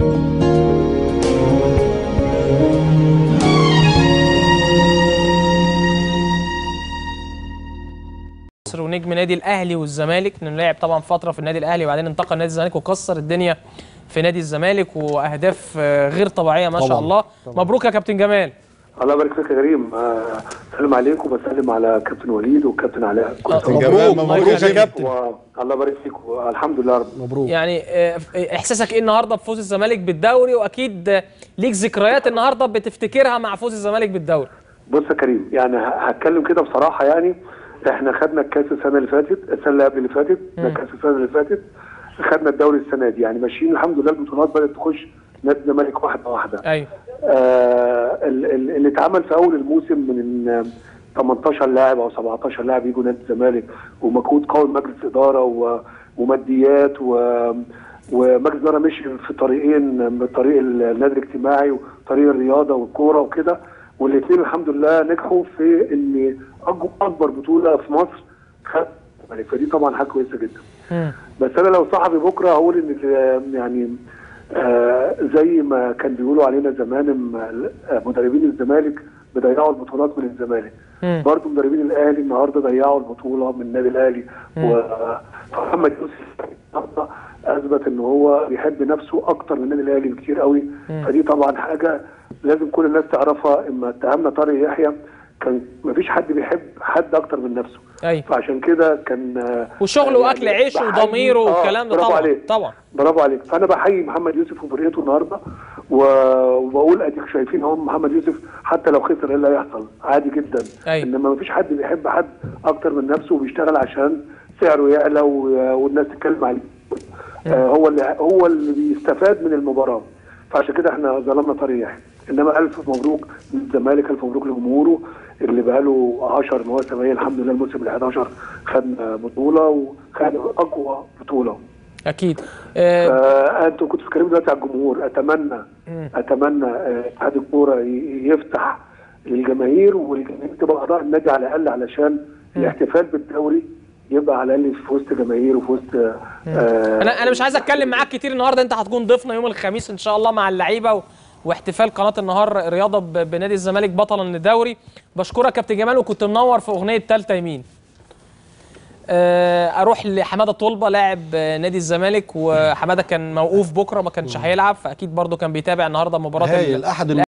مصر ونجم نادي الاهلي والزمالك لانه لعب طبعا فتره في النادي الاهلي وبعدين انتقل نادي الزمالك وكسر الدنيا في نادي الزمالك واهداف آه، غير طبيعيه ما شاء طبعاً. الله مبروك يا كابتن جمال الله يبارك فيك يا كريم آه، سلم عليكم وبسلم على كابتن وليد وكابتن علاء كل سنة جمال مبروك، مبروك يا مبروك. كابتن و- الله يبارك فيك والحمد لله رب مبروك يعني آه، احساسك ايه النهارده بفوز الزمالك بالدوري واكيد آه، ليك ذكريات النهارده بتفتكرها مع فوز الزمالك بالدوري بص يا كريم يعني ه- هتكلم كده بصراحه يعني احنا خدنا الكاس السنه اللي فاتت السنه اللي قبل اللي فاتت خدنا الكاس السنه اللي فاتت خدنا الدوري السنه دي يعني ماشيين الحمد لله البطولات بدات تخش نادي الزمالك واحده واحده ايوه آه ال- ال- اللي اتعمل في اول الموسم من آه، 18 لاعب او 17 لاعب يجوا نادي الزمالك ومجهود قوي من مجلس اداره و- وماديات و ومجلس الاداره مشي في طريقين طريق النادي الاجتماعي وطريق الرياضه والكوره وكده والاثنين الحمد لله نجحوا في ان أج- اكبر بطوله في مصر خد الزمالك فدي طبعا حاجه كويسه جدا مم. بس انا لو صاحبي بكره هقول ان ال- يعني آه زي ما كان بيقولوا علينا زمان إن مدربين الزمالك بيضيعوا البطولات من الزمالك مم. برضه مدربين الاهلي النهارده ضيعوا البطوله من النادي الاهلي ومحمد يوسف النهارده اثبت ان هو بيحب نفسه اكتر من النادي الاهلي بكتير قوي فدي طبعا حاجه لازم كل الناس تعرفها اما اتهمنا طارق يحيى كان مفيش حد بيحب حد اكتر من نفسه ايوه فعشان كده كان آه، وشغل يعني واكل عيش بحيي- وضميره آه، والكلام ده برافو طبعا عليك. طبعا برافو عليك فانا بحيي محمد يوسف وفرقته النهارده و- وبقول اديك شايفين هم محمد يوسف حتى لو خسر ايه اللي هيحصل عادي جدا أيوة. انما مفيش حد بيحب حد اكتر من نفسه وبيشتغل عشان سعره يعلى و- والناس تتكلم عليه آه هو اللي هو اللي بيستفاد من المباراه فعشان كده احنا ظلمنا طريق يحيى انما الف مبروك للزمالك الف مبروك لجمهوره اللي بقاله 10 مواسم هي الحمد لله الموسم ال 11 خدنا بطوله وخد اقوى بطوله اكيد آه، آه انتوا كنتوا بتتكلموا دلوقتي على الجمهور اتمنى اتمنى آه، اتحاد الكوره ي- يفتح للجماهير والجماهير تبقى اعضاء النادي على الاقل علشان الاحتفال بالدوري يبقى على الاقل في وسط جماهير وفي وسط آه انا انا مش عايز اتكلم معاك كتير النهارده انت هتكون ضيفنا يوم الخميس ان شاء الله مع اللعيبه و... واحتفال قناه النهار رياضه ب... بنادي الزمالك بطلا للدوري بشكرك كابتن جمال وكنت منور في اغنيه تالتة يمين آه، اروح لحماده طلبه لاعب آه، نادي الزمالك وحماده كان موقوف بكره ما كانش هيلعب فاكيد برضه كان بيتابع النهارده مباراه هايل ال- احد